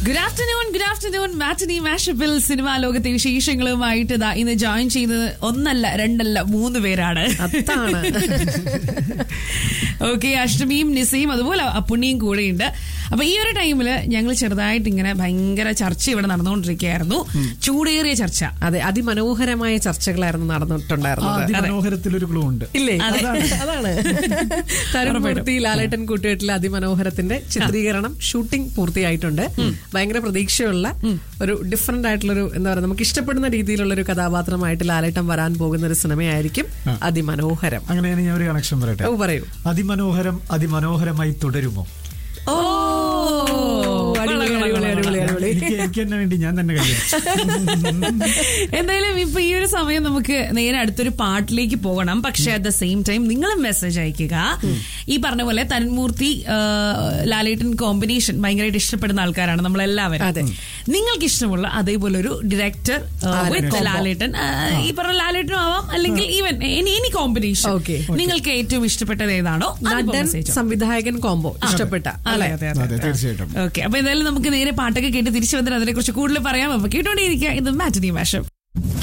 Good afternoon good afternoon matinee മാഷപ്പിൽ cinema ലോകത്തെ വിശേഷങ്ങളുമായിട്ട് ഇതാ ഇന്ന് ജോയിൻ ചെയ്തത് ഒന്നല്ല രണ്ടല്ല മൂന്ന് പേരാണ് അതാണ് ഓക്കെ അഷ്ടമിയും നിസയും അതുപോലെ അപ്പുണ്ണിയും കൂടെയുണ്ട് അപ്പൊ ഈ ഒരു ടൈമില് ഞങ്ങൾ ചെറുതായിട്ട് ഇങ്ങനെ ഭയങ്കര ചർച്ച ഇവിടെ നടന്നുകൊണ്ടിരിക്കുകയായിരുന്നു ചൂടേറിയ ചർച്ച അതെ അതിമനോഹരമായ ചർച്ചകളായിരുന്നു നടന്നിട്ടുണ്ടായിരുന്നത് അതിമനോഹരത്തിലൊരു ക്ലൂ ഉണ്ട് ഇല്ലേ അതെ. അതാണ് തരുമൂർത്തി ലാലേട്ടൻ കൂട്ടുകെട്ടിലെ അതിമനോഹരത്തിന്റെ ചിത്രീകരണം ഷൂട്ടിംഗ് പൂർത്തിയായിട്ടുണ്ട് ഭയങ്കര പ്രതീക്ഷയുള്ള ഒരു ഡിഫറെന്റ് ആയിട്ടുള്ളൊരു എന്താ പറയുക നമുക്ക് ഇഷ്ടപ്പെടുന്ന രീതിയിലുള്ള ഒരു കഥാപാത്രമായിട്ട് ലാലേട്ടൻ വരാൻ പോകുന്ന ഒരു സിനിമയായിരിക്കും അതിമനോഹരം അങ്ങനെയാണ് ഞാൻ ഒരു കണക്ഷൻ പറയട്ടെ ഓ പറയൂ അതിമനോഹരം അതിമനോഹരമായി തുടരുമോ ഓ അടിപൊളി, അടിപൊളി, അടിപൊളി, അടിപൊളി. എനിക്ക് എനിക്ക് തന്നെ വേണ്ടി ഞാൻ തന്നെ കഴിയും എന്തായാലും ഇപ്പൊ ഈ ഒരു സമയം നമുക്ക് നേരെ അടുത്തൊരു പാട്ടിലേക്ക് പോകണം പക്ഷെ അറ്റ് ദ സെയിം ടൈം നിങ്ങൾ മെസ്സേജ് അയക്കുക ഈ പറഞ്ഞ പോലെ തന്മൂർത്തി ആ, ലാലേട്ടൻ കോമ്പിനേഷൻ ഭയങ്കരമായിട്ട് ഇഷ്ടപ്പെടുന്ന ആൾക്കാരാണ് നമ്മളെല്ലാവരും അതെ. നിങ്ങൾക്ക് ഇഷ്ടമുള്ള അതേപോലെ ഒരു ഡയറക്ടർ വിത്ത് ലാലേട്ടൻ ആ, ഈ പറഞ്ഞ ലാലേട്ടനും ആവാം അല്ലെങ്കിൽ even any any combination Okay. നിങ്ങൾക്ക് ഏറ്റവും ഇഷ്ടപ്പെട്ടത് ഏതാണോ നടൻ സംവിധായകൻ കോംബോ ഇഷ്ടപ്പെട്ട അതെ അതെ അതെ അതെ തീർച്ചയായിട്ടും ഓക്കെ അപ്പൊ എന്തായാലും നമുക്ക് നേരെ പാട്ടൊക്കെ കേട്ട് തിരിച്ചു വന്നിട്ട് അതിനെ കുറിച്ച് കൂടുതൽ പറയാം അപ്പൊ കേട്ടോണ്ടേയിരിക്കുക ഇത് മാറ്റനി മാഷം